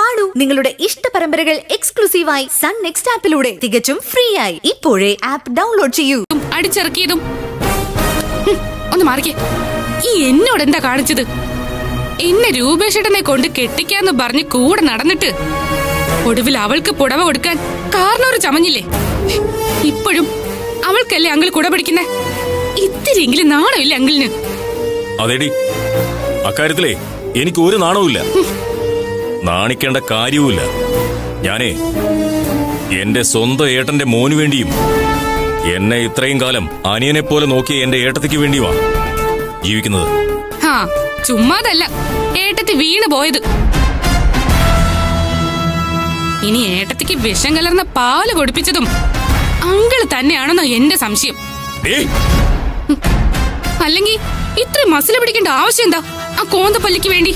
കാണൂ നിങ്ങളുടെ ഇഷ്ട പരമ്പരകൾ എക്സ്ക്ലൂസീവായി സൺ നെക്സ്റ്റ് ആപ്പിലൂടെ തികച്ചും ഫ്രീ ആയി ഇപ്പോഴേ ആപ്പ് ഡൗൺലോഡ് ചെയ്യൂ ഉം, അടിച്ചിറക്കിയതും ഹും, ഒന്ന് മാറിക്കേ ഈ എന്നോട് എന്താ കാണിച്ചത് എന്നെ രൂപേഷേട്ടനെ കൊണ്ട് കെട്ടിക്കാന്ന് പറഞ്ഞ് കൂടെ നടന്നിട്ട് ഒടുവിൽ അവൾക്ക് പുടവ കൊടുക്കാൻ കാരണവര് ചമഞ്ഞില്ലേ ഇപ്പോഴും അവൾക്കല്ലേ അങ്കിൾ കുട പിടിക്കുന്നേ ഇത്തിരിയെങ്കിലും നാണമില്ല അങ്കിളിന് അതേടി അക്കാര്യത്തിലേ എനിക്ക് ഒരു നാണവുമില്ല നാണിക്കേണ്ട കാര്യവുമില്ല ഞാനേ എന്റെ സ്വന്തം ഏട്ടന്റെ മോനു വേണ്ടിയും എന്നെ ഇത്രയും കാലം അനിയനെ പോലെ നോക്കിയ എന്റെ ഏട്ടത്തിക്ക് വേണ്ടിയുമാ ജീവിക്കുന്നത് ഹാ ചുമ്മാതല്ല ഏട്ടത്തി വീണ് പോയത് ഇനി ഏട്ടത്തിക്ക് വിഷം കലർന്ന പാല് കൊടുപ്പിച്ചതും അങ്കിള് തന്നെയാണെന്നോ എന്റെ സംശയം ഏയ് അല്ലെങ്കിൽ ഇത്ര മസില പിടിക്കേണ്ട ആവശ്യം എന്താ ആ കോന്തപ്പല്ലിക്ക് വേണ്ടി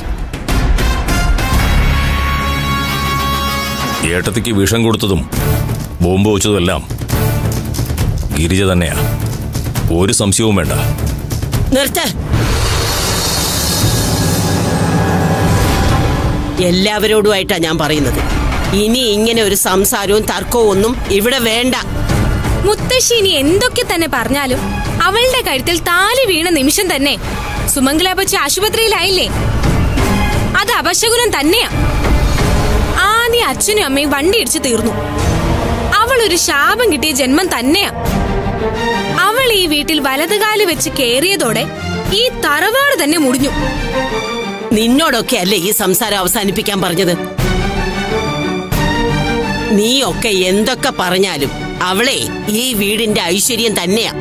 ഏട്ടത്തിക്ക് വിഷം കൊടുത്തതും ബോംബ് വെച്ചതുമെല്ലാം ഗിരിജ തന്നെയാ ഒരു സംശയവും വേണ്ട നിർത്ത് എല്ലാവരോടുമായിട്ടാ ഞാൻ പറയുന്നത് ഇനി ഇങ്ങനെ ഒരു സംസാരവും തർക്കവും ഒന്നും ഇവിടെ വേണ്ട മുത്തശ്ശി ഇനി എന്തൊക്കെ തന്നെ പറഞ്ഞാലും അവളുടെ കഴുത്തിൽ താലി വീണ നിമിഷം തന്നെ സുമംഗലാപച്ചി ആശുപത്രിയിലായില്ലേ അത് അപശകുനം തന്നെയാ ആദ്യ അച്ഛനും അമ്മയും വണ്ടി ഇടിച്ചു തീർന്നു അവൾ ഒരു ശാപം കിട്ടിയ ജന്മം തന്നെയാ അവൾ ഈ വീട്ടിൽ വലതുകാല് വെച്ച് കേറിയതോടെ ഈ തറവാട് തന്നെ മുടിഞ്ഞു നിന്നോടൊക്കെ അല്ലേ ഈ സംസാരം അവസാനിപ്പിക്കാൻ പറഞ്ഞത് നീയൊക്കെ എന്തൊക്കെ പറഞ്ഞാലും അവളെ ഈ വീടിന്റെ ഐശ്വര്യം തന്നെയാ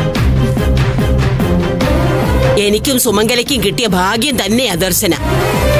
എനിക്കും സുമംഗലയ്ക്കും കിട്ടിയ ഭാഗ്യം തന്നെയാ ദർശന